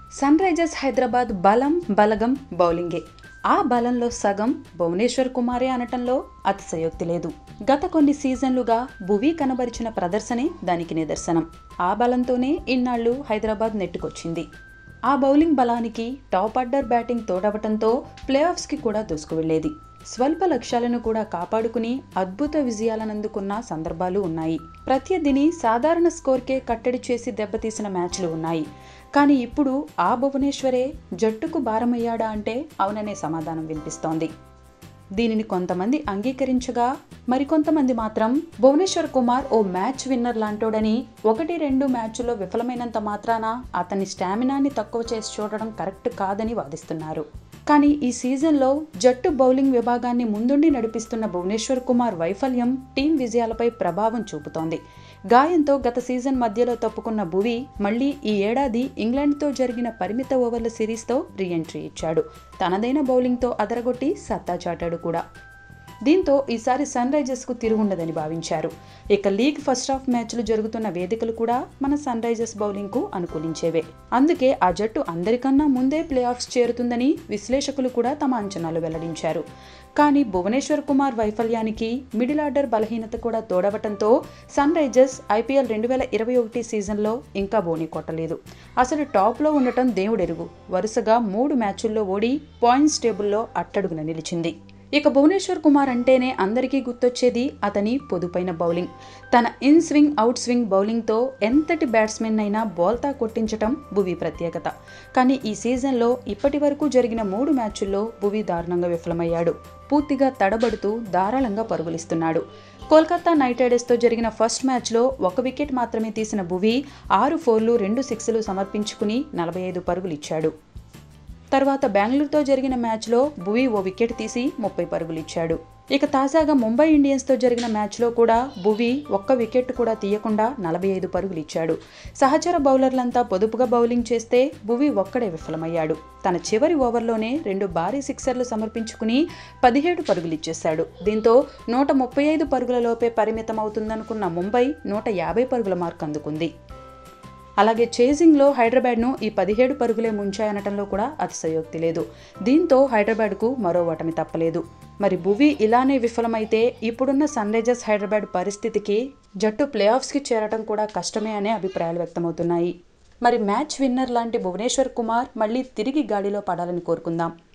sun Risers Hyderabad బలం బలగం బౌలింగే ఆ బలంలో సగం భువనేశ్వర్ కుమారే అనటంలో అతిశయోక్తి లేదు గత కొన్ని సీజన్లుగా భువి కనబరిచిన ప్రదర్శనే దానికి నిదర్శనం ఆ బలంతోనే ఇన్నాళ్లు హైదరాబాద్ నెట్టుకొచ్చింది ఆ బౌలింగ్ బలానికి టాప్ ఆర్డర్ బ్యాటింగ్ తోడవటంతో ప్లే ఆఫ్స్కి కూడా దూసుకువెళ్లేది స్వల్ప లక్ష్యాలను కూడా కాపాడుకుని అద్భుత విజయాలను అందుకున్న సందర్భాలు ఉన్నాయి ప్రత్యర్థిని సాధారణ స్కోర్కే కట్టడి చేసి దెబ్బతీసిన మ్యాచ్లు ఉన్నాయి కానీ ఇప్పుడు ఆ భువనేశ్వరే జట్టుకు భారమయ్యాడా అంటే అవుననే సమాధానం వినిపిస్తోంది దీనిని కొంతమంది అంగీకరించగా మరికొంతమంది మాత్రం భువనేశ్వర్ కుమార్ ఓ మ్యాచ్ విన్నర్ లాంటోడని ఒకటి రెండు మ్యాచ్ల్లో విఫలమైనంత మాత్రాన అతని స్టామినాని తక్కువ చేసి చూడడం కరెక్ట్ కాదని వాదిస్తున్నారు కానీ ఈ సీజన్లో జట్టు బౌలింగ్ విభాగాన్ని ముందుండి నడిపిస్తున్న భువనేశ్వర్ కుమార్ వైఫల్యం టీం విజయాలపై ప్రభావం చూపుతోంది గాయంతో గత సీజన్ మధ్యలో తప్పుకున్న భువి మళ్లీ ఈ ఏడాది ఇంగ్లాండ్తో జరిగిన పరిమిత ఓవర్ల సిరీస్తో రీఎంట్రీ ఇచ్చాడు తనదైన బౌలింగ్తో అదరగొట్టి సత్తా చాటాడు కూడా దీంతో ఈసారి సన్ రైజర్స్కు తిరుగుండదని భావించారు ఇక లీగ్ ఫస్ట్ హాఫ్ మ్యాచ్లు జరుగుతున్న వేదికలు కూడా మన సన్ రైజర్స్ బౌలింగ్కు అనుకూలించేవే అందుకే ఆ జట్టు అందరికన్నా ముందే ప్లే ఆఫ్స్ చేరుతుందని విశ్లేషకులు కూడా తమ అంచనాలు వెల్లడించారు కానీ భువనేశ్వర్ కుమార్ వైఫల్యానికి మిడిల్ ఆర్డర్ బలహీనత కూడా తోడవటంతో సన్ రైజర్స్ ఐపీఎల్ రెండు వేల ఇరవై ఒకటి సీజన్లో ఇంకా బోని కొట్టలేదు అసలు టాప్లో ఉండటం దేవుడెరుగు వరుసగా మూడు మ్యాచుల్లో ఓడి పాయింట్స్ టేబుల్లో అట్టడుగున నిలిచింది ఇక భువనేశ్వర్ కుమార్ అంటేనే అందరికీ గుర్తొచ్చేది అతని పొదుపైన బౌలింగ్ తన ఇన్ స్వింగ్ అవుట్ స్వింగ్ బౌలింగ్తో ఎంతటి బ్యాట్స్మెన్ అయినా బోల్తా కొట్టించటం భువి ప్రత్యేకత కానీ ఈ సీజన్లో ఇప్పటి వరకు జరిగిన మూడు మ్యాచుల్లో భువి దారుణంగా విఫలమయ్యాడు పూర్తిగా తడబడుతూ ధారాళంగా పరుగులిస్తున్నాడు కోల్కతా నైట్ రైడర్స్తో జరిగిన ఫస్ట్ మ్యాచ్లో ఒక వికెట్ మాత్రమే తీసిన భువి ఆరు ఫోర్లు రెండు సిక్స్లు సమర్పించుకుని నలభై ఐదు పరుగులు ఇచ్చాడు తర్వాత బెంగళూరుతో జరిగిన మ్యాచ్లో భువి ఓ వికెట్ తీసి ముప్పై పరుగులు ఇచ్చాడు ఇక తాజాగా ముంబై ఇండియన్స్తో జరిగిన మ్యాచ్లో కూడా భువి ఒక్క వికెట్ కూడా తీయకుండా నలభై ఐదు పరుగులు ఇచ్చాడు సహచర బౌలర్లంతా పొదుపుగా బౌలింగ్ చేస్తే భువి ఒక్కడే విఫలమయ్యాడు తన చివరి ఓవర్లోనే రెండు భారీ సిక్సర్లు సమర్పించుకుని పదిహేడు పరుగులు ఇచ్చేశాడు దీంతో నూట ముప్పై ఐదు పరుగుల లోపే పరిమితం అవుతుందనుకున్న ముంబై నూట యాభై పరుగుల మార్క్ అందుకుంది అలాగే చేజింగ్లో హైదరాబాద్ను ఈ పదిహేడు పరుగులే ముంచాయనటంలో కూడా అతిశయోక్తి లేదు దీంతో హైదరాబాద్కు మరో ఓటమి తప్పలేదు మరి భువి ఇలానే విఫలమైతే ఇప్పుడున్న సన్ రైజర్స్ హైదరాబాద్ పరిస్థితికి జట్టు ప్లే ఆఫ్స్కి చేరటం కూడా కష్టమే అనే అభిప్రాయాలు వ్యక్తమవుతున్నాయి మరి మ్యాచ్ విన్నర్ లాంటి భువనేశ్వర్ కుమార్ మళ్ళీ తిరిగి గాడిలో పడాలని కోరుకుందాం